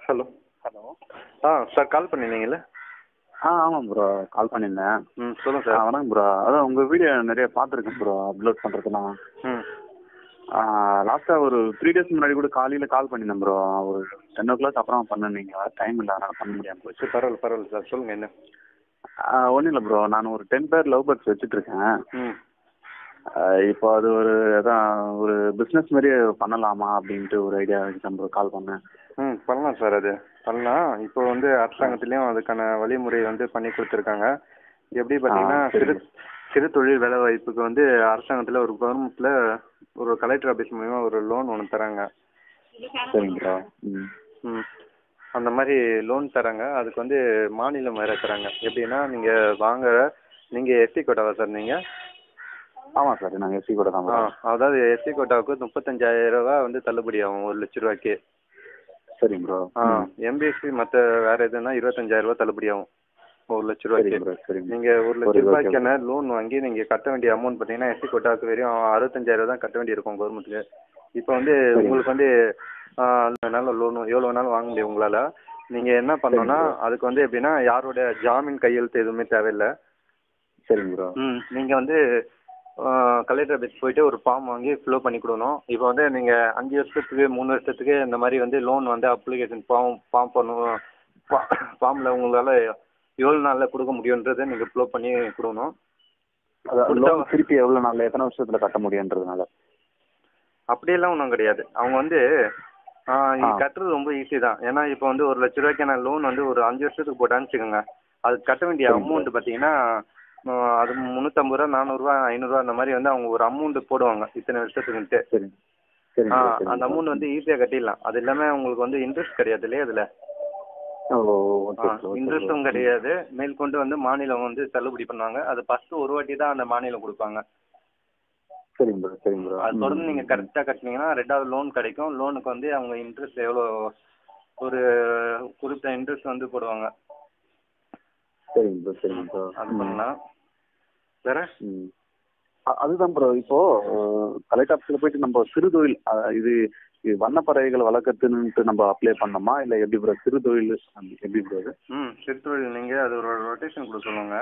Hello hello ஆ sir call பண்ணியிருந்தீங்கல்ல ஆ ஆமாம் ப்ரோ கால் பண்ணியிருந்தேன் ம் சொல்லுங்கள் ஆ சார் வணக்கம் ப்ரோ அதான் உங்கள் வீடியோ நிறைய பார்த்துருக்கேன் ப்ரோ அப்லோட் பண்ணுறதுலாம் ம் லாஸ்ட்டாக ஒரு த்ரீ டேஸ் முன்னாடி கூட காலையில் கால் பண்ணியிருந்தேன் ப்ரோ ஒரு டென் ஓ கிளாக் அப்புறம் பண்ணேன் நீங்கள் டைம் இல்லை அதனால் பண்ண முடியாமல் போச்சு சரி பரவாயில்ல பரவாயில்ல சார் சொல்லுங்கள் என்ன ஒன்றும் இல்லை ப்ரோ நான் ஒரு டென் பேர் லவ் பேர்ட்ஸ் வச்சுட்ருக்கேன் ம் இப்போ அது ஒரு அதான் ஒரு பிஸ்னஸ் மாதிரி பண்ணலாமா அப்படின்ட்டு ஒரு ஐடியா வச்சு ப்ரோ கால் பண்ணேன் ம் பண்ணலாம் சார் அது பண்ணலாம் இப்போ வந்து அரசாங்கத்துலேயும் அதுக்கான வழிமுறை வந்து பண்ணி கொடுத்துருக்காங்க எப்படி பார்த்தீங்கன்னா ஆ, சரி. சிறு சிறு தொழில் வேலை வாய்ப்புக்கு வந்து அரசாங்கத்தில் ஒரு கவர்மெண்ட்டில் ஒரு கலெக்டர் ஆஃபீஸ் மூலிமா ஒரு லோன் ஒன்று தராங்க சரிங்க ப்ரோ ம் ம் அந்த மாதிரி லோன் தராங்க அதுக்கு வந்து மாநிலம் வேறு தராங்க எப்படின்னா நீங்கள் வாங்குற நீங்கள் எஸ்சி கோட்டாவா சார் நீங்கள் ஆமாம் சார் நாங்கள் எஸ்சி கூட தான் ஆ ப்ரோ அதாவது எஸ்சி கோட்டாவுக்கு முப்பத்தஞ்சாயிரம் ரூபா வந்து தள்ளுபடி ஆகும் ஒரு லட்ச ரூபாய்க்கு சரிங்க ப்ரோ ஆ எம்பிஎஸ்சி மற்ற வேற எதுனா இருபத்தஞ்சாயிரம் ரூபா தள்ளுபடி ஆகும் ஒரு லட்ச ரூபாய்க்கு சரிங்க ப்ரோ சரிங்க நீங்க ஒரு லட்ச ஒரு ரூபாய்க்கான லோன் வாங்கி நீங்க கட்ட வேண்டிய அமௌண்ட் பார்த்தீங்கன்னா எஸ்சி கோட்டாவுக்கு வெறும் அறுபத்தஞ்சாயிரம் தான் கட்ட வேண்டியிருக்கும் கவர்மெண்ட்டுக்கு இப்போ வந்து சரி. உங்களுக்கு வந்து ஆ, நல்ல லோன் எவ்வளோ வேணாலும் வாங்க முடியும் உங்களால நீங்க என்ன பண்ணணும்னா bro. அதுக்கு வந்து எப்படின்னா யாரோட ஜாமீன் கையெழுத்து எதுவுமே தேவையில்லை சரிங்க ப்ரோ ம் நீங்க வந்து கலெக்டர் ஆஃபீஸ் போயிட்டு ஒரு ஃபார்ம் வாங்கி ஃபில்அப் பண்ணி கொடுக்கணும் இப்போ வந்து நீங்க அஞ்சு வருஷத்துக்கு மூணு வருஷத்துக்கு இந்த மாதிரி வந்து லோன் வந்து அப்ளிகேஷன் ஃபார்ம் ஃபார்ம் பண்ணணும் ஃபார்மில் உங்களால் எவ்வளோ நாளில் கொடுக்க முடியுன்றதை நீங்கள் ஃபில்அப் பண்ணி கொடுக்கணும் அதான் கொடுத்தா- லோன் திருப்பி எவ்வளோ நாளில் எத்தனை வருஷத்தில் கட்ட முடியுன்றதுனால அப்படியெல்லாம் ஒன்றும் கிடையாது அவங்க வந்து ஆ, இது ஆ. கட்டுறது ரொம்ப ஈஸி தான் ஏன்னா இப்போ வந்து ஒரு லட்ச ரூபாய்க்கான லோன் வந்து ஒரு அஞ்சு வருஷத்துக்கு போட்டான்னு வச்சுக்கோங்க அது கட்ட வேண்டிய சரிங்க. அமௌண்ட் பார்த்தீங்கன்னா ஆ, அது முந்நூற்றம்பது ரூபா நானூறுரூவா ஐநூறுரூவா அந்த மாதிரி வந்து அவங்க ஒரு அமௌண்ட் போடுவாங்க இத்தனை வருஷத்துக்குன்ட்டு சரி சரிங்க ஆ bro, சரிங்க அந்த bro. அமௌண்ட் வந்து ஈஸியாக கட்டிடலாம் அது இல்லாமல் உங்களுக்கு வந்து இன்ட்ரெஸ்ட் கிடையாது இல்லையா அதில் ஓ ஓகே bro, ஓகே இன்ட்ரெஸ்ட்டும் bro. கிடையாது மேற்கொண்டு வந்து மாநிலம் வந்து தள்ளுபடி பண்ணுவாங்க அது ஃபஸ்ட்டு ஒரு வாட்டி தான் அந்த மாநிலம் கொடுப்பாங்க சரிங்க ப்ரோ சரிங்க ப்ரோ அது தொடர்ந்து நீங்கள் கரெக்டாக கட்டினீங்கன்னா ரெண்டாவது லோன் கிடைக்கும் லோனுக்கு வந்து அவங்க இன்ட்ரெஸ்ட் எவ்வளோ ஒரு குறிப்பிட்ட இன்ட்ரெஸ்ட் வந்து போடுவாங்க சரிங்க ப்ரோ சரிங்க ப்ரோ அது பண்ணலாம் வேற ம் அ- அதுதான் ப்ரோ இப்போ கலெக்டர் ஆஃபீஸில் போயிட்டு நம்ம சிறு தொழில் அ, இது இது வண்ணப்பறவைகள் வளர்க்கறதுன்னுட்டு நம்ம அப்ளை பண்ணோமா இல்லை எப்படி ப்ரோ சிறு தொழில் அந்த- எப்படி ப்ரோ அது ம் சிறுத்தொழில் நீங்கள் அது ஒரு ரொட்டேஷன் கொடுக்க சொல்லுவாங்க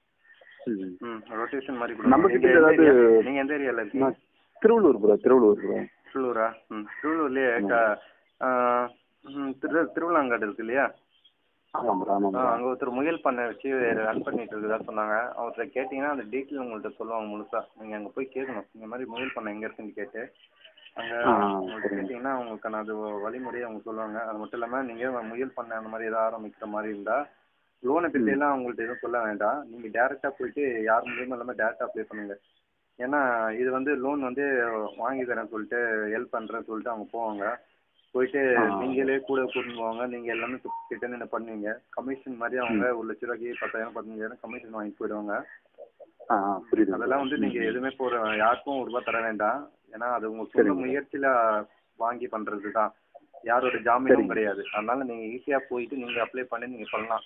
ம். ம் ரொட்டேஷன் மாதிரி நம்ம கொடுங்க கிட்ட ஏதாவது- நீங்கள் எந்த ஏரியாவில் இருக்கீங்க நான் திருவள்ளூர் ப்ரோ திருவள்ளூர் ப்ரோ திருவள்ளூரா ம் திருவள்ளூர்லேயே க ஆ, ம், திரு திருவிழாங்காடு இருக்கு இல்லையா ஆமாம் ப்ரோ ஆமாம் ஆ ப்ரோ அங்கே ஒருத்தர் முயல் பண்ணை வச்சு ரன் பண்ணிட்டு இருக்கதா சொன்னாங்க அவர்கிட்ட கேட்டிங்கன்னா அந்த டீட்டெயில் உங்கள்கிட்ட சொல்லுவாங்க முழுசா நீங்கள் அங்கே போய் கேட்கணும் இந்த மாதிரி முயல் பண்ணை எங்கே இருக்குன்னு கேட்டு அங்கே ஆ, உங்களுக்கு சரிங்க. கேட்டிங்கன்னா உங்களுக்கான அது வழிமுறையை அவங்க சொல்லுவாங்க அது மட்டும் இல்லாமல் நீங்கள் முயல் பண்ணை அந்த மாதிரி ஏதாவது ஆரம்பிக்கிற மாதிரி இருந்தால் லோனை பற்றியெல்லாம் அவங்கள்ட்ட எதுவும் சொல்ல வேண்டாம் நீங்கள் டேரெக்டாக போயிட்டு யார் மூலியமாக இல்லாமல் டேரெக்டாக அப்ளை பண்ணுங்க ஏன்னா இது வந்து லோன் வந்து வாங்கி தரேன்னு சொல்லிட்டு ஹெல்ப் பண்ணுறேன்னு சொல்லிட்டு அவங்க போவாங்க போயிட்டு ஆ. நீங்களே கூட கூட்டின்னு போவாங்க நீங்கள் எல்லாமே கிட்ட நின்று பண்ணுவீங்க கமிஷன் மாதிரி அவங்க ஒரு லட்ச ரூபாய்க்கு பத்தாயிரம் பதினஞ்சாயிரம் கமிஷன் வாங்கிட்டு போயிடுவாங்க ஆ ஆ, புரியுது அதெல்லாம் வந்து நீங்கள் எதுவுமே போகிற யாருக்கும் ஒரு ரூபா தர வேண்டாம் ஏன்னா அது உங்கள் சொந்த சரிங்க. முயற்சியில் வாங்கி பண்ணுறது தான் யாரோட ஜாமீனும் சரிங்க. கிடையாது அதனால நீங்கள் ஈஸியாக போயிட்டு நீங்கள் அப்ளை பண்ணி நீங்கள் பண்ணலாம்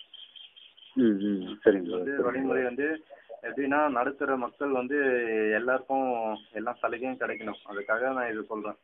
ம் ம் சரிங்க இது ப்ரோ வந்து வழிமுறை வந்து எப்படின்னா நடுத்தர மக்கள் வந்து எல்லாருக்கும் எல்லா சலுகையும் கிடைக்கணும் அதுக்காக நான் இது சொல்கிறேன்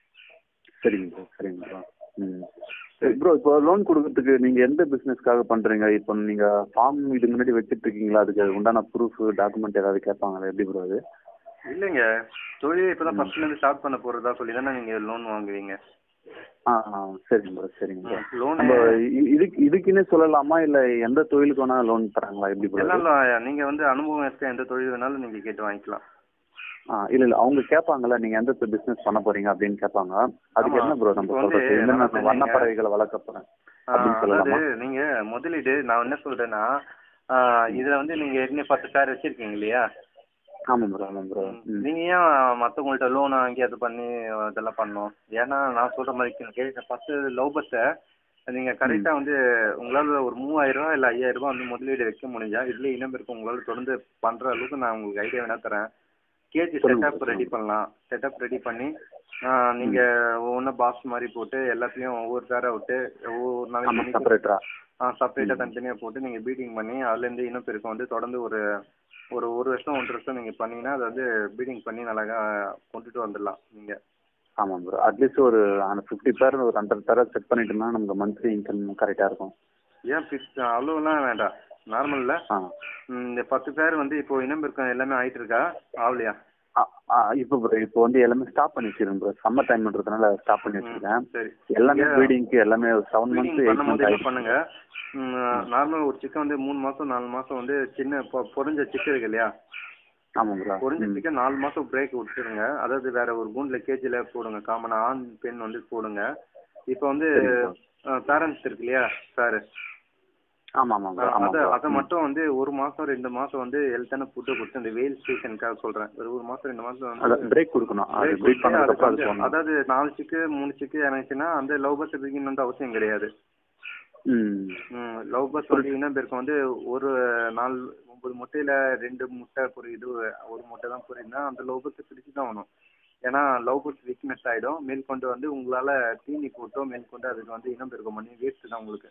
சரிங்க ப்ரோ சரிங்க ப்ரோ ம் சரி ப்ரோ இப்போ லோன் கொடுக்கறதுக்கு நீங்க எந்த பிசினஸ்க்காக பண்றீங்க இப்போ நீங்க ஃபார்ம் இது முன்னாடி வச்சிட்டு இருக்கீங்களா அதுக்கு உண்டான ப்ரூஃப் டாக்குமெண்ட் ஏதாவது கேட்பாங்களா எப்படி ப்ரோ அது இல்லைங்க தொழில் இப்போ தான் ஃபஸ்ட்லேருந்து ஸ்டார்ட் பண்ண போகிறதா சொல்லி தானே நீங்கள் லோன் வாங்குவீங்க ஆ ஆ சரிங்க ப்ரோ சரிங்க ப்ரோ லோன் நம்ம இ- இதுக்கு இதுக்குன்னே சொல்லலாமா இல்ல எந்த தொழிலுக்கு வேணா லோன் தராங்களா எப்படி ப்ரோ எல்லாம் நீங்கள் வந்து அனுபவம் இருக்க எந்த தொழில் வேணாலும் நீங்கள் கேட்டு வாங்கிக்கலாம் ஆ இல்ல இல்ல அவங்க கேட்பாங்கல்ல நீங்க எந்த பிசினஸ் பண்ண போறீங்க அப்படின்னு கேட்பாங்க அதுக்கு ஆமா. என்ன ப்ரோ நம்ம இப்போ வந்து சொல்றது என்ன நம்ம நான் சொன்னீங்க. வண்ணப்பறவைகளை வளர்க்க போறேன் ஆ, அப்படின்னு சொல்லலாமா அதாவது நீங்கள் முதலீடு நான் என்ன சொல்கிறேன்னா இதில் வந்து நீங்கள் ஏற்கனவே பத்து ஷேர் வச்சுருக்கீங்க இல்லையா ஆமாம் ப்ரோ ஆமாம் ப்ரோ ம் நீங்க ஏன் மற்றவங்கள்ட்ட லோன் வாங்கி அது பண்ணி இதெல்லாம் பண்ணணும் ஏன்னா நான் சொல்ற மாதிரி கேட்க ஃபர்ஸ்ட் லவ் பஸ்ஸை நீங்க கரெக்டா வந்து உங்களால ஒரு மூவாயிரம் ரூபாய் இல்ல ஐயாயிரம் ரூபாய் வந்து முதலீடு வைக்க முடிஞ்சா இதுல இனம் இருக்கு உங்களால தொடர்ந்து பண்ற அளவுக்கு நான் உங்களுக்கு ஐடியா வேணா தரேன் கேஜி சொல்லுங்க செட்டப் sir, ரெடி பண்ணலாம் செட்டப் ரெடி பண்ணி ஆ, நீங்க ஒவ்வொன்றும் பாக்ஸ் மாதிரி போட்டு எல்லாத்தையும் ஒவ்வொரு பேரை விட்டு ஒவ்வொரு ஆமா நாளைக்கு செப்பரேட்டரா செப்பரேட்டாக தனித்தனியாக போட்டு நீங்கள் பீடிங் பண்ணி அதுலேருந்து இனப்பெருக்கம் வந்து தொடர்ந்து ஒரு ஒரு ஒரு வருஷம் ஒன்றரை வருஷம் நீங்கள் பண்ணீங்கன்னா அதை வந்து பீடிங் பண்ணி அழகா கொண்டுட்டு வந்துடலாம் நீங்கள் ஆமாம் ப்ரோ அட்லீஸ்ட் ஒரு அந்த ஃபிஃப்டி பேர் ஒரு ஹண்ட்ரட் பேரை செட் பண்ணிட்டோம்னா நமக்கு மந்த்லி இன்கம் கரெக்டாக இருக்கும் ஏன் ஃபிக்ஸ் அவ்வளோலாம் வேண்டாம் நார்மல்ல ஆ இந்த பத்து பேர் வந்து இப்போ இனம் பெருக்கம் எல்லாமே ஆயிட்டு இருக்கா ஆகலையா ஆ, ஆ, இப்போ ப்ரோ இப்போ வந்து எல்லாமே ஸ்டாப் பண்ணி வச்சிருக்கேன் ப்ரோ சம்மர் டைம்ன்றதுனால ஸ்டாப் பண்ணி வச்சிருக்கேன் சரி எல்லாமே நீங்க ப்ரீடிங்க்கு எல்லாமே செவன் ப்ரீடிங் மந்த்ஸ் எயிட் பண்ணும்போது மந்த் என்ன ஆயிடுச்சு பண்ணுங்க நார்மல் ஒரு சிக்கன் வந்து மூணு மாசம் நாலு மாசம் வந்து சின்ன பொ- பொரிஞ்ச சிக்கன் இருக்கு இல்லையா ஆமாம் ப்ரோ பொரிஞ்ச ம் சிக்கன் நாலு மாசம் பிரேக் விட்டுருங்க அதாவது வேற ஒரு கூண்டில் கேஜில போடுங்க காமனா ஆண் பெண் வந்து போடுங்க இப்போ வந்து சரிங்க பேரண்ட்ஸ் இருக்கு இல்லையா சார் ஆமாம் ஆமாம் ப்ரோ ஆமாம் அதை ப்ரோ அதை மட்டும் வந்து ஒரு மாசம் ரெண்டு மாசம் வந்து ஹெல்த்தான ஃபுட்டு கொடுத்து இந்த வெயில் ஸ்டேஷனுக்காக சொல்றேன் ஒரு ஒரு மாசம் ரெண்டு மாசம் வந்து அதான் பிரேக் கொடுக்கணும் அது break பிரேக் கொடுத்து அதுக்கு பண்ணதுக்கப்புறம் வந்து- அது போடணும் அதாவது நாலு சிக்கு மூணு சிக்கு இறங்குச்சுன்னா அந்த லவ் பஸ் பிகின் வந்து அவசியம் கிடையாது ம் லவ் பஸ் வந்து இனம் பேருக்கு வந்து ஒரு நாலு ஒன்பது முட்டையில ரெண்டு முட்டை புரியுது ஒரு முட்டை தான் புரியுதுன்னா அந்த லவ் பஸ் பிடிச்சு தான் ஆகணும் ஏன்னா லவ் பஸ் வீக்னஸ் ஆயிடும் மேற்கொண்டு வந்து உங்களால தீனி போட்டோ மேற்கொண்டு அதுக்கு வந்து இனம் பெருக்கம் பண்ணி வேஸ்ட் தான் உங்களுக்கு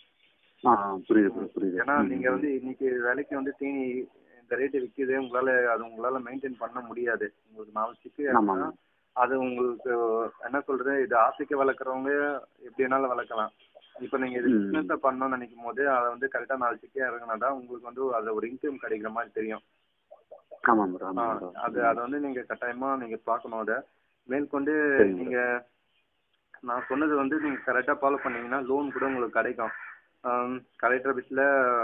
ஆ புரியுது ப்ரோ புரியுது ஏன்னா ம், நீங்க ம். வந்து இன்னைக்கு விலைக்கு வந்து தீனி இந்த ரேட்டு விற்கிது உங்களால அது உங்களால மெயின்டைன் பண்ண முடியாது உங்களுக்கு நாலு சிக்கு ஆமாம். இறங்குனா அது உங்களுக்கு என்ன சொல்றது இது ஆசைக்கு வளர்க்குறவங்க எப்படி வேணாலும் வளர்க்கலாம் இப்போ நீங்க இது ம். பிசினஸா பண்ணணும்னு நினைக்கும் போது அதை வந்து கரெக்டா நாலு சிக்கே இறங்கினா தான் உங்களுக்கு வந்து அது ஒரு இன்கம் கிடைக்கிற மாதிரி தெரியும் ஆமாம் ப்ரோ ஆ, ஆமாம் ப்ரோ அது அதை வந்து நீங்க கட்டாயமா நீங்க பார்க்கணும் அதை மேற்கொண்டு சரிங்க. நீங்க நான் சொன்னது வந்து நீங்க கரெக்டா ஃபாலோ பண்ணீங்கன்னா லோன் கூட உங்களுக்கு கிடைக்கும் கலெக்டர் ஆஃபீஸில்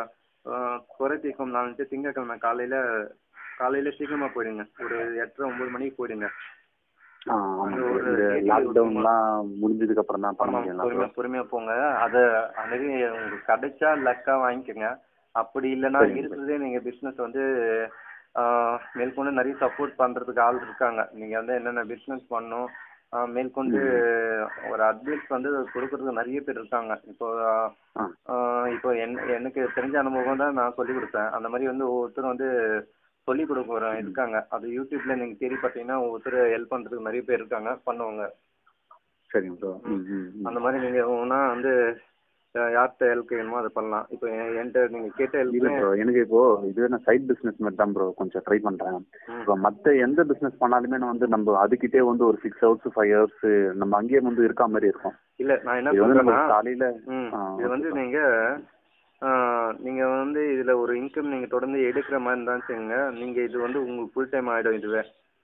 குறை தீர்க்கும் நாளைக்கு திங்கட்கிழமை காலையில காலையில சீக்கிரமா போயிடுங்க ஒரு எட்டரை ஒன்பது மணிக்கு போயிடுங்க ஆ ஆமாம் அங்க ப்ரோ ஒரு இந்த ATM லாக்டவுன்லாம் முடிஞ்சதுக்கு அப்புறம் தான் பண்ண ஆமா முடியுங்களா பொறுமையா ப்ரோ பொறுமையா போங்க அதை அன்னைக்கு உங்களுக்கு கிடைச்சா லக்கா வாங்கிக்கோங்க அப்படி இல்லைன்னா சரிங்க. இருக்கிறதே நீங்க பிசினஸ் வந்து ஆஹ், மேற்கொண்டு நிறைய சப்போர்ட் பண்றதுக்கு ஆள் இருக்காங்க நீங்க வந்து என்னென்ன பிசினஸ் பண்ணணும் ஆஹ், மேற்கொண்டு ஒரு அட்வைஸ் வந்து கொடுக்கறதுக்கு நிறைய பேர் இருக்காங்க இப்போ ஆ ஆஹ், இப்போ என் எனக்கு தெரிஞ்ச அனுபவம் தான் நான் சொல்லி கொடுப்பேன் அந்த மாதிரி வந்து ஒவ்வொருத்தரும் வந்து சொல்லி கொடுக்குற இருக்காங்க அது யூடியூப்ல நீங்க தேடி பார்த்தீங்கன்னா ஒவ்வொருத்தர் ஹெல்ப் பண்றதுக்கு நிறைய பேர் இருக்காங்க பண்ணுவாங்க சரிங்க ப்ரோ ம் ம் ம். அந்த மாதிரி நீங்க ஒன்றா வந்து அஹ், யார்கிட்ட ஹெல்ப் வேணுமோ அதை பண்ணலாம் இப்போ என்- என்கிட்ட நீங்க கேட்ட இல்ல ஹெல்ப் ப்ரோ எனக்கு இப்போ இது நான் சைட் பிசினஸ் மாதிரி தான் ப்ரோ கொஞ்சம் ட்ரை பண்றேன் இப்போ மத்த எந்த பிசினஸ் பண்ணாலுமே நான் வந்து நம்ம அதுக்கிட்டே வந்து ஒரு சிக்ஸ் ஹவர்ஸ் ஃபைவ் ஹவர்ஸ் நம்ம அங்கேயே வந்து இருக்க மாதிரி இருக்கும் இல்ல நான் என்ன இது வந்து நம்ம சொல்றேன்னா காலையில ம், ஆ, இது வந்து ஓகே. நீங்க ஆஹ், நீங்க வந்து இதுல ஒரு இன்கம் நீங்க தொடர்ந்து எடுக்கிற மாதிரி இருந்தா வச்சுக்கோங்க நீங்க இது வந்து உங்களுக்கு ஃபுல் டைம் ஆயிடும் இதுவே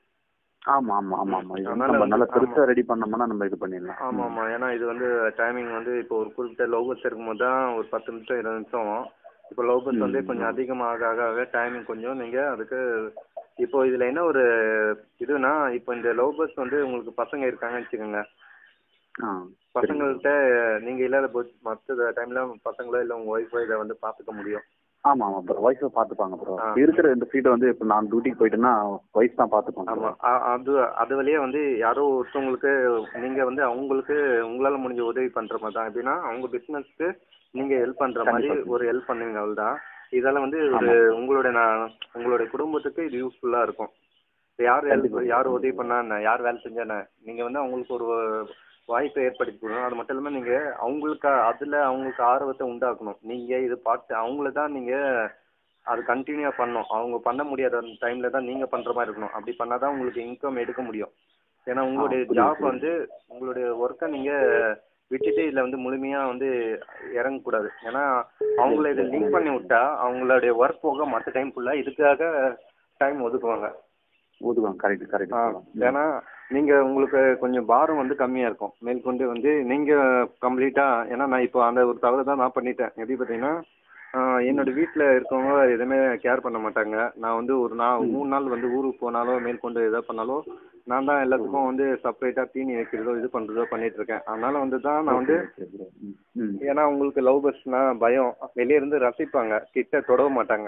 ஆமா ஆமா ஆமா ஆமா இது வந்து அதனால நம்ம வந்து- நல்லா பெருசா ரெடி பண்ணோம்னா நம்ம இது பண்ணிடலாம் ஆமா ஆமா ஏன்னா இது வந்து டைமிங் வந்து இப்போ ஒரு குறிப்பிட்ட லவ் பஸ் இருக்கும்போது தான் ஒரு பத்து நிமிஷம் இருபது நிமிஷம் இப்போ லவ் பஸ் வந்து ம், கொஞ்சம் ம். அதிகமாக ஆக ஆக டைமிங் கொஞ்சம் நீங்க அதுக்கு இப்போ இதுல என்ன ஒரு இதுனா இப்போ இந்த லவ் பஸ் வந்து உங்களுக்கு பசங்க இருக்காங்கன்னு வச்சுக்கோங்க ஆ சரிங்க பசங்கள்கிட்ட நீங்க இல்லாத போது மற்ற டைம்ல பசங்களோ இல்ல உங்க ஒய்ஃபோ இதை வந்து பாத்துக்க முடியும் ஆமா ஆமா ப்ரோ ஒய்ஃபை பாத்துப்பாங்க ப்ரோ ஆ. இருக்கிற இந்த சீட்டை வந்து இப்போ நான் டியூட்டிக்கு போயிட்டேன்னா ஒய்ஃப் தான் பாத்துப்பாங்க ஆமா அ- அது அது வழியே வந்து யாரோ ஒருத்தவங்களுக்கு நீங்க வந்து அவங்களுக்கு உங்களால முடிஞ்ச உதவி பண்ற மாதிரி தான் எப்படின்னா அவங்க பிசினஸ்க்கு நீங்க ஹெல்ப் பண்ற மாதிரி கண்டிப்பா. ஒரு ஹெல்ப் பண்ணுவீங்க அவ்வளவுதான் இதால வந்து ஒரு உங்களுடைய நான் உங்களுடைய குடும்பத்துக்கு இது யூஸ்ஃபுல்லா இருக்கும் இப்ப யார் ஹெல்ப் கண்டிப்பா. யார் உதவி பண்ணா என்ன யார் வேலை செஞ்சா என்ன நீங்க வந்து அவங்களுக்கு ஒரு வாய்ப்பை ஏற்படுத்தி கொடுக்கணும் அது மட்டும் இல்லாம நீங்க அவங்களுக்கு அதுல அவங்களுக்கு ஆர்வத்தை உண்டாக்கணும் நீங்க இது பார்த்து அவங்கள தான் நீங்க அது கண்டினியூவா பண்ணணும் அவங்க பண்ண முடியாத அந்த டைம்ல தான் நீங்க பண்ற மாதிரி இருக்கணும் அப்படி பண்ணாதான் உங்களுக்கு இன்கம் எடுக்க முடியும் ஏன்னா உங்களுடைய புரியுது, ஜாப் புரியுது. வந்து உங்களுடைய ஒர்க்கை நீங்க விட்டுட்டு இதுல வந்து முழுமையா வந்து இறங்கக்கூடாது ஏன்னா அவங்கள இதை லிங்க் பண்ணி விட்டா அவங்களுடைய ஒர்க் போக மற்ற டைம் ஃபுல்லா இதுக்காக டைம் ஒதுக்குவாங்க ஓதுவாங்க கரெக்ட் ஆ, கரெக்ட் ஏன்னா நீங்க உங்களுக்கு கொஞ்சம் பாரம் வந்து கம்மியா இருக்கும் மேற்கொண்டு வந்து நீங்க கம்ப்ளீட்டா ஏன்னா நான் இப்போ அந்த ஒரு தவறு தான் நான் பண்ணிட்டேன் எப்படி பார்த்தீங்கன்னா ஆ, என்னோட வீட்டில் இருக்கவங்க எதுவுமே கேர் பண்ண மாட்டாங்க நான் வந்து ஒரு நாள் மூணு நாள் வந்து ஊருக்கு போனாலோ மேற்கொண்டு எதாவது பண்ணாலோ நான் தான் எல்லாத்துக்கும் வந்து செப்பரேட்டாக தீனி வைக்கிறதோ இது பண்ணுறதோ பண்ணிட்டு இருக்கேன் அதனால வந்து தான் நான் வந்து ம் ஏன்னா உங்களுக்கு லவ் பஸ்னா பயம் வெளியே இருந்து ரசிப்பாங்க கிட்ட தொடவும் மாட்டாங்க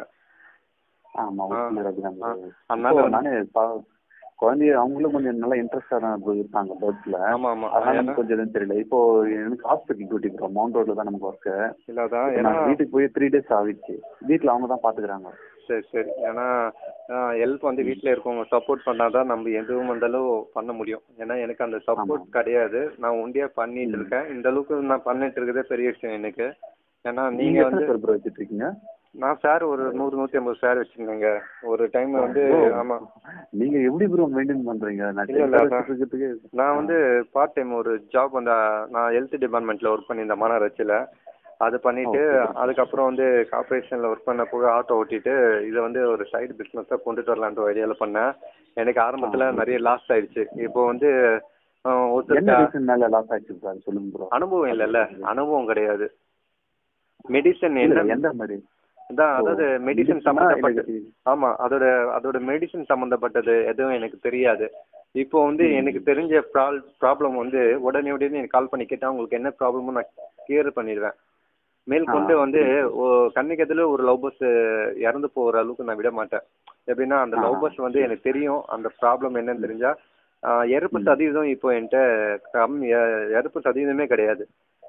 ஆமா ஆ. ஒரு சிலர் அப்படிதான் bro. அதனால இப்போ வந்து- நானே பா- குழந்தைய அவங்களும் கொஞ்சம் நல்லா இன்ட்ரெஸ்டா தான் bro இருப்பாங்க பேர்ட்ஸ்ல ஆமா ஆமா அதனால ஏன்னா எனக்கு கொஞ்சம் எதுவும் தெரியல இப்போ எனக்கு ஹாஸ்பிட்டல் டியூட்டி ப்ரோ மவுண்ட் ரோட்ல தான் நமக்கு ஒர்க்கு இல்லாதான் ஏன்னா நான் வீட்டுக்கு போய் த்ரீ டேஸ் ஆகிடுச்சு வீட்டுல அவங்க தான் பாத்துக்கிறாங்க சரி சரி ஏன்னா ஹெல்ப் வந்து வீட்டில் இருக்கவங்க சப்போர்ட் பண்ணாதான் நம்ம எதுவும் வந்தாலும் பண்ண முடியும் ஏன்னா எனக்கு அந்த சப்போர்ட் கிடையாது நான் ஒண்டியா பண்ணிட்டு இருக்கேன் இந்த அளவுக்கு நான் பண்ணிட்டு இருக்கிறதே பெரிய விஷயம் எனக்கு ஏன்னா நீங்க நீங்க எத்தனை வந்து பேர் ப்ரோ வச்சுட்டு இருக்கீங்க நான் சார் ஒரு நூறு நூற்றி ஐம்பது சார் வச்சுருந்தேங்க ஒரு டைம் வந்து ஆமாம் நீங்க எப்படி ப்ரோ மெயின்டைன் பண்றீங்க நான் இல்ல, இல்ல, டெய்லர் அதான். வச்சிருக்கிறதுக்கு நான் வந்து பார்ட் டைம் ஒரு ஜாப் வந்து நான் ஹெல்த் டிபார்ட்மெண்ட்டில் ஒர்க் பண்ணியிருந்தேன் மாநகராட்சியில் அது பண்ணிட்டு அதுக்கப்புறம் வந்து கார்பரேஷனில் ஒர்க் பண்ண போக ஆட்டோ ஓட்டிட்டு இதை வந்து ஒரு சைடு பிஸ்னஸாக கொண்டுட்டு வரலான்ற ஐடியாவில் பண்ணேன் எனக்கு ஆரம்பத்தில் நிறைய லாஸ் ஆயிடுச்சு இப்போ வந்து ஆஹ், என்ன ஒருத்தர் ரீசன்னால லாஸ் ஆச்சு சார் சொல்லுங்க ப்ரோ அனுபவம் இல்லைல்ல அனுபவம் கிடையாது மெடிசன் என்ன எந்த மாதிரி அதான் அதாவது மெடிசன் medicine-ஆ சம்மந்தப்பட்ட எனக்கு- ஆமா அதோட அதோட மெடிசன் சம்மந்தப்பட்டது எதுவும் எனக்கு தெரியாது இப்போ வந்து எனக்கு தெரிஞ்ச ப்ராப்ளம் வந்து உடனே உடனே எனக்கு கால் பண்ணி கேட்டா உங்களுக்கு என்ன ப்ராப்ளமும் நான் கிளியர் பண்ணிடுவேன் மேல் கொண்டு வந்து ஓ- கண்ணுக்கு எதிர ஒரு லவ் பஸ் இறந்து போகிற அளவுக்கு நான் விட மாட்டேன் எப்படின்னா அந்த லவ் பஸ் வந்து எனக்கு தெரியும் அந்த ப்ராப்ளம் என்னன்னு தெரிஞ்சா ஆஹ், இறப்பு சதவீதம் இப்போ என்கிட்ட கம்மி இ- இறப்பு சதவீதமே கிடையாது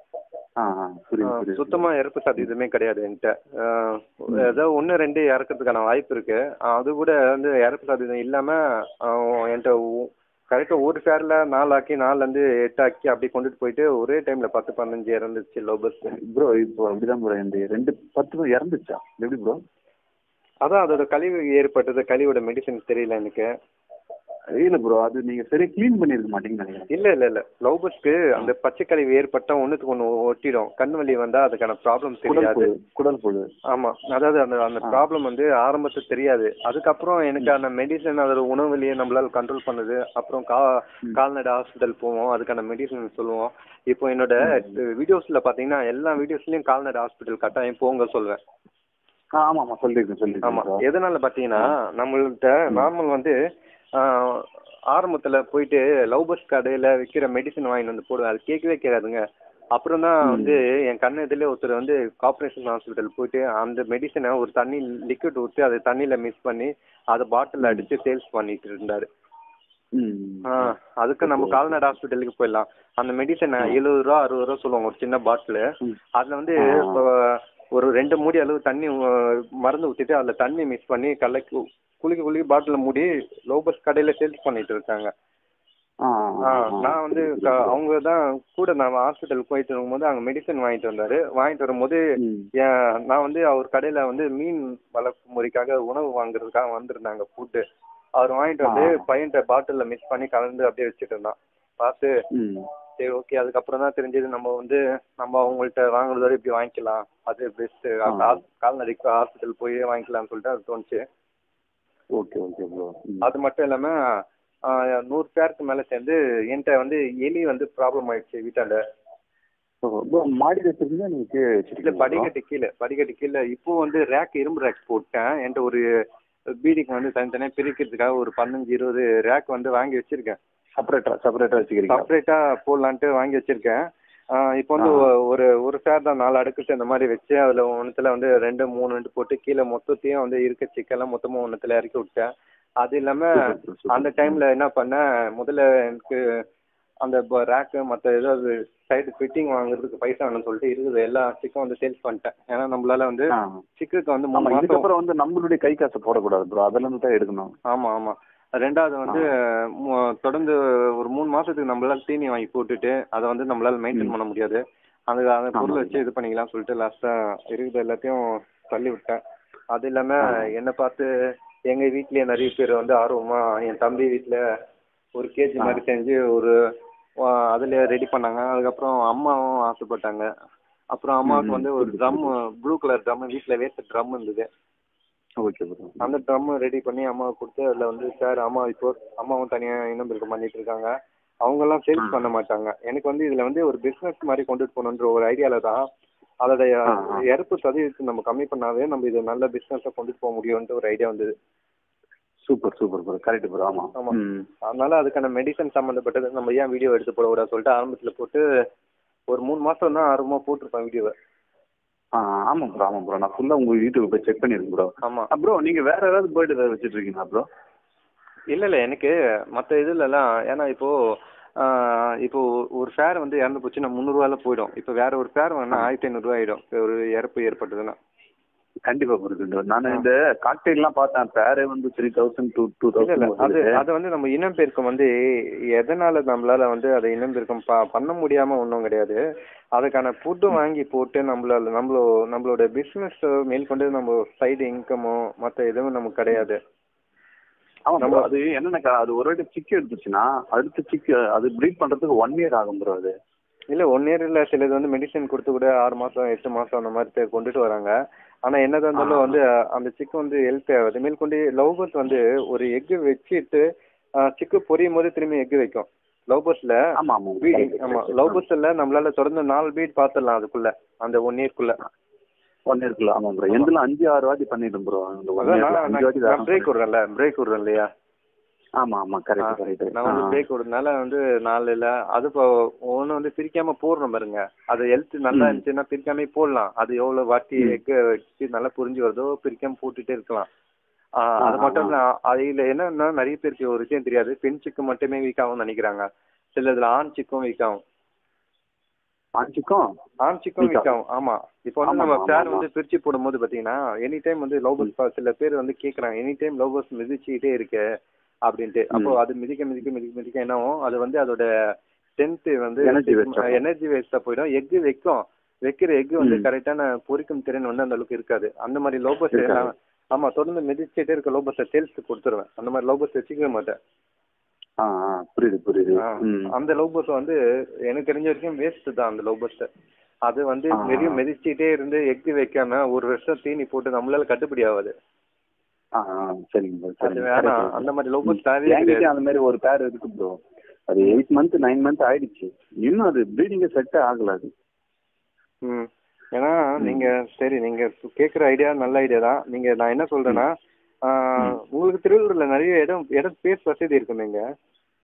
ஆ ஆ புரியுது ஆஹ், புரியுது சுத்தமா இறப்பு சதவீதமே கிடையாது என்கிட்ட ஆஹ், ஏதோ ஒன்று ரெண்டு இறக்கிறதுக்கான வாய்ப்பு இருக்கு ஆஹ், அது கூட வந்து இறப்பு சதவீதம் இல்லாம ஆஹ், என்கிட்ட கரெக்டாக ஒரு ஃபேரில் நாலு ஆக்கி நாலுலேருந்து எட்டு ஆக்கி அப்படி கொண்டுட்டு போயிட்டு ஒரே டைம்ல பத்து பதினஞ்சு இறந்துச்சு லவ் பஸ் ப்ரோ இப்போ அப்படிதான் ப்ரோ இந்த ரெண்டு பத்து பேர் இறந்துச்சா எப்படி ப்ரோ அதான் அதோட கழிவு ஏற்பட்டது கழிவோட மெடிசன் தெரியல எனக்கு இல்ல ப்ரோ அது நீங்க சரியா க்ளீன் பண்ணிருக்க மாட்டீங்கன்னு நினைக்கிறேன் இல்ல இல்ல இல்ல லவ் பஸ்க்கு அந்த பச்சை கழிவு ஏற்பட்டா ஒண்ணுக்கு ஒண்ணு ஒட்டிடும் கண் வலி வந்தா அதுக்கான ப்ராப்ளம் குடல் தெரியாது புழு குடல் புழு ஆமா அதாவது அந்த அந்த ப்ராப்ளம் வந்து ஆரம்பத்துல தெரியாது அதுக்கப்புறம் எனக்கு அந்த மெடிசன் அதோட உணவுலயே நம்மளால கண்ட்ரோல் பண்ணுது அப்புறம் கா கால்நடை ஹாஸ்பிட்டல் போவோம் அதுக்கான மெடிசன் சொல்லுவோம் இப்போ என்னோட வீடியோஸ்ல பாத்தீங்கன்னா எல்லா வீடியோஸ்லயும் கால்நடை ஹாஸ்பிட்டல் கட்டாயம் போங்க சொல்வேன் ஆ, ஆமா ஆமா சொல்லிருக்கேன் ஆமா சொல்லிருக்கேன் எதனால பாத்தீங்கன்னா நம்மள்ட்ட நார்மல் வந்து ஆஹ், ஆரம்பத்துல போயிட்டு லவ் பஸ் கடையில விக்கிற மெடிசன் வாங்கிட்டு வந்து போடுவேன் அது கேட்கவே கேட்காதுங்க அப்புறம் தான் வந்து என் கண்ணு எதிரிலே ஒருத்தர் வந்து கார்பரேஷன் ஹாஸ்பிட்டல் போயிட்டு அந்த மெடிசனை ஒரு தண்ணி லிக்விட் ஊற்றி அதை தண்ணியில மிக்ஸ் பண்ணி அதை பாட்டில் அடிச்சு சேல்ஸ் பண்ணிட்டு இருந்தாரு ம் ஆ, அதுக்கு நம்ம கால்நடை ஹாஸ்பிட்டலுக்கு போயிடலாம் அந்த மெடிசனை எழுபது ரூபா அறுபது ரூபா சொல்லுவாங்க ஒரு சின்ன பாட்டில் அதுல வந்து இப்போ ஒரு ரெண்டு மூடி அளவு தண்ணி அஹ், மருந்து ஊற்றிட்டு அதில் தண்ணி மிக்ஸ் பண்ணி கலக்கி குளிக்க குளிக்க பாட்டில் மூடி லோபஸ் கடையில் சேல்ஸ் பண்ணிட்டு இருக்காங்க ஆ ஆ, நான் வந்து க- அவங்க தான் கூட நான் ஹாஸ்பிட்டல் போயிட்டு இருக்கும்போது அங்கே மெடிசன் வாங்கிட்டு வந்தாரு வாங்கிட்டு வரும்போது ம். ஏன், நான் வந்து அவர் கடையில் வந்து மீன் வளர்ப்பு முறைக்காக உணவு வாங்குறதுக்காக வந்திருந்தாங்க ஃபுட்டு அவர் வாங்கிட்டு வந்து பையன்கிட்ட பாட்டிலில் மிக்ஸ் பண்ணி கலந்து அப்படியே வச்சுட்டு இருந்தான் பார்த்து ம் சரி ஓகே அதுக்கப்புறம் தான் தெரிஞ்சது நம்ம வந்து நம்ம அவங்கள்ட்ட வாங்குறதோட இப்படி வாங்கிக்கலாம் அது பெஸ்ட் கால்நடைக்கு ஹாஸ்பிட்டல் போய் வாங்கிக்கலாம்னு சொல்லிட்டு அது தோணுச்சு ஓகே ஓகே ப்ரோ அது மட்டும் இல்லாம ஆஹ், நூறு பேருக்கு மேல சேர்ந்து என்கிட்ட வந்து எலி வந்து ப்ராப்ளம் ஆயிடுச்சு வீட்டாண்ட ப்ரோ மாடி வச்சிருந்தா நீங்க கீழே இல்ல வச்சிருக்கீங்க படிக்கட்டு கீழே படிக்கட்டு கீழே இப்போ வந்து ரேக் இரும்பு ரேக் போட்டேன் என்கிட்ட ஒரு பீடிக்கு வந்து தனித்தனியாக பிரிக்கிறதுக்காக ஒரு பதினஞ்சு இருபது ரேக் வந்து வாங்கி வச்சிருக்கேன் செப்பரேட்டா செப்பரேட்டா வச்சுக்கிறீங்க செப்பரேட்டா போடலான்ட்டு வாங்கி வச்சிருக்கேன் ஆஹ் இப்போ வந்து ஒ- ஒரு ஒரு சேர் தான் நாலு அடுக்கு இந்த மாதிரி வச்சு அதுல ஒன்றுத்துல வந்து ரெண்டு மூணு ரெண்டு போட்டு கீழே மொத்தத்தையும் வந்து இருக்க சிக்கெல்லாம் மொத்தமா ஒன்றுத்துல இறக்கி விட்டேன் அது இல்லாம Super, super. அந்த டைம்ல என்ன பண்ணேன் முதல்ல எனக்கு அந்த ரேக்கு மற்ற ஏதாவது சைடு ஃபிட்டிங் வாங்குறதுக்கு பைசா வேணும்னு சொல்லிட்டு இருக்குது எல்லா சிக்கும் வந்து சேல்ஸ் பண்ணிட்டேன் ஏன்னா நம்மளால வந்து ஆ. சிக்குக்கு வந்து ஆமா மூணு மாசம் இதுக்கப்புறம் வந்து நம்மளுடைய கை காசை போடக்கூடாது ப்ரோ அதுல இருந்து தான் எடுக்கணும் ஆமா ஆமா ரெண்டாவது வந்து மு- தொடர்ந்து ஒரு மூணு மாசத்துக்கு நம்மளால தீனி வாங்கி போட்டுட்டு அதை வந்து நம்மளால மெயின்டைன் பண்ண முடியாது அந்த அந்த பொருளை வச்சு இது பண்ணிக்கலாம் சொல்லிட்டு லாஸ்டா இருக்குது எல்லாத்தையும் தள்ளி விட்டேன் அது இல்லாம என்னை பார்த்து எங்க வீட்லயே நிறைய பேர் வந்து ஆர்வமா என் தம்பி வீட்ல ஒரு கேஜி மாதிரி செஞ்சு ஒரு ஆ, அதுல ரெடி பண்ணாங்க அதுக்கப்புறம் அம்மாவும் ஆசைப்பட்டாங்க அப்புறம் அம்மாவுக்கு வந்து ஒரு ட்ரம் ப்ளூ கலர் ட்ரம் வீட்ல வேஸ்ட் ட்ரம் இருந்தது ஓகே ப்ரோ அந்த ட்ரம் ரெடி பண்ணி அம்மாவுக்கு கொடுத்து அதில் வந்து சார் அம்மா இப்போ அம்மாவும் தனியாக இனம்பெருக்கம் பண்ணிட்டு இருக்காங்க அவங்கெல்லாம் சேல்ஸ் பண்ண மாட்டாங்க எனக்கு வந்து இதில் வந்து ஒரு பிஸ்னஸ் மாதிரி கொண்டுட்டு போகணுன்ற ஒரு ஐடியாவில் தான் அதோட இறப்பு சதவீதத்தை நம்ம கம்மி பண்ணாவே நம்ம இது நல்ல பிஸ்னஸாக கொண்டுட்டு போக முடியும்ன்ற ஒரு ஐடியா வந்தது super super bro correct bro ஆமா ஆமா. ம். அதனால அதுக்கான மெடிசன் சம்மந்தப்பட்டது நம்ம ஏன் வீடியோ எடுத்து போடக்கூடாது சொல்லிட்டு ஆரம்பத்தில் போட்டு ஒரு மூணு மாதம் தான் ஆர்வமாக போட்டிருப்பேன் வீடியோவை ஆ ஆமா ப்ரோ ஆமா ப்ரோ நான் ஃபுல்லா உங்க யூடியூப் போய் செக் பண்ணிருக்கேன் ப்ரோ ஆமாம் ப்ரோ நீங்க வேற ஏதாவது பேர்டு ஏதாவது வச்சிட்டு இருக்கீங்களா ப்ரோ இல்லை இல்லை எனக்கு மற்ற இதுலலாம் ஏன்னா இப்போ ஆஹ் இப்போ ஒரு ஃபேர் வந்து இறந்து போச்சுன்னா முந்நூறுவால போயிடும் இப்போ வேற ஒரு ஃபேர் வேணா ஆயிரத்தி ஐநூறுரூவா ஆயிடும் இப்போ ஒரு இறப்பு ஏற்பட்டதுன்னா கண்டிப்பா புரியுது நான் இந்த காக்டெயில் எல்லாம் பார்த்தேன் பேரே வந்து த்ரீ தௌசண்ட் டூ டூ இல்ல இல்ல அது தௌசண்ட் அது வந்து நம்ம இனம் பெருக்கம் வந்து எதனால நம்மளால வந்து அதை இனம் பெருக்கம் ப- பண்ண முடியாம ஒன்றும் கிடையாது அதுக்கான ஃபுட்டும் வாங்கி போட்டு நம்மளால நம்மளோ நம்மளோட பிசினஸ் மேற்கொண்டு நம்ம சைடு இன்கமோ மற்ற எதுவும் நமக்கு கிடையாது ஆமா நம்ம- bro, அது என்னன்னாக்கா அது ஒரு வாட்டி சிக்கு எடுத்துச்சுன்னா அடுத்த சிக்கு அது ப்ரீட் பண்றதுக்கு ஒன் இயர் ஆகும் ப்ரோ அது இல்ல ஒன் இயர் இல்ல சிலது வந்து மெடிசன் கொடுத்து கூட ஆறு மாசம் எட்டு மாசம் அந்த மாதிரி தே- கொண்டுட்டு வராங்க ஆனா என்னதான் இருந்தாலும் வந்து அஹ், அந்த சிக்கு வந்து ஹெல்த் ஆகுது மேற்கொண்டு லவ் பர்ஸ் வந்து ஒரு எக்கு வச்சுட்டு சிக்கு பொரியும் போது திரும்பி எக்கு வைக்கும் லவ் பர்ஸ்ல ஆமா ஆமா ஆமா லவ் பர்ஸ்ல நம்மளால தொடர்ந்து நாலு பீட் பாத்துடலாம் அதுக்குள்ள அந்த ஒன் இயர்க்குள்ள ஒன் இயர்க்குள்ள ஆமா ப்ரோ எந்தெல்லாம் அஞ்சு ஆறு வாட்டி பண்ணிடும் ப்ரோ அந்த ஒன் அதான் இயர்ல நான் அஞ்சு வாட்டி நான் தான் பிரேக் விடுறேன்ல பிரேக் விடுறேன் இல்லையா ஆமா ஆமா கரெக்ட் கரெக்ட் நான் வந்து பிரேக் விடுறதுனால வந்து நாலுல அது இப்போ ஒன்று வந்து பிரிக்காம போடுறோம் பாருங்க அது ஹெல்த் நல்லா ம். இருந்துச்சுன்னா பிரிக்காம போடலாம் அது எவ்வளவு வாட்டி ம். எக்கு வச்சு நல்லா புரிஞ்சு வருதோ பிரிக்காம போட்டுட்டே இருக்கலாம் ஆ, ஆ, அது ஆ, மட்டும் இல்ல அதுல என்னன்னா நிறைய பேருக்கு ஒரு விஷயம் தெரியாது பெண் சிக்கு மட்டுமே வீக் ஆகும்னு நினைக்கிறாங்க சில இதுல ஆண் சிக்கும் வீக் ஆகும் ஆஞ்சிக்கும் ஆண் சிக்கும் Weak வீக் ஆகும் ஆமா இப்போ வந்து ஆமா, நம்ம ஆமா, பேர் ஆமா. வந்து பிரிச்சு போடும்போது பாத்தீங்கன்னா எனி டைம் வந்து லவ் பர்ஸ் சில பேர் வந்து கேக்குறாங்க எனி டைம் லவ் பர்ஸ் மிதிச்சுக்கிட்டே இருக்கு அப்படின்ட்டு அப்போ ம். அது மிதிக்க மிதிக்க மிதிக்க மிதிக்க என்ன ஆகும் அது வந்து அதோட ஸ்ட்ரென்த் வந்து Energy waste ஆகும். எனர்ஜி வேஸ்டா போயிடும் எக் வைக்கும் வைக்கிற எக் வந்து ம். கரெக்டான பொரிக்கும் திறன் வந்து அந்த அளவுக்கு இருக்காது அந்த மாதிரி லோபஸ் இருக்காது. ஆமா தொடர்ந்து மிதிச்சுட்டே இருக்க லோபஸை சேல்ஸ் கொடுத்துருவேன் அந்த மாதிரி லோபஸ் வச்சுக்கவே மாட்டேன் ஆ ஆ புரியுது புரியுது ஆ, ம் அந்த லோபஸ் வந்து எனக்கு தெரிஞ்ச வரைக்கும் வேஸ்ட் தான் அந்த லோபஸ் அது வந்து ஆ. வெறும் மிதிச்சுட்டே இருந்து எக் வைக்காம ஒரு வருஷம் தீனி போட்டு நம்மளால கட்டுப்படி ஆகாது ஆ ஆ, சரிங்க ப்ரோ அது சரிங்க வேணாம் correct. அந்த மாதிரி லோபஸ் ம். தேவையே என்கிட்டயும் கிடையாது அந்த மாதிரி ஒரு பேர் இருக்கு ப்ரோ அது எயிட் மந்த் நைன் மந்த் ஆயிடுச்சு இன்னும் அது ப்ரீடிங்கே செட்டே ஆகல அது ம் ஏன்னா ம். நீங்க சரி நீங்க கேக்குற ஐடியா நல்ல ஐடியா தான் நீங்க நான் என்ன சொல்றேன்னா ஆ, உங்களுக்கு திருவள்ளூர்ல நிறைய இடம் இடம் ஸ்பேஸ் வசதி இருக்குமேங்க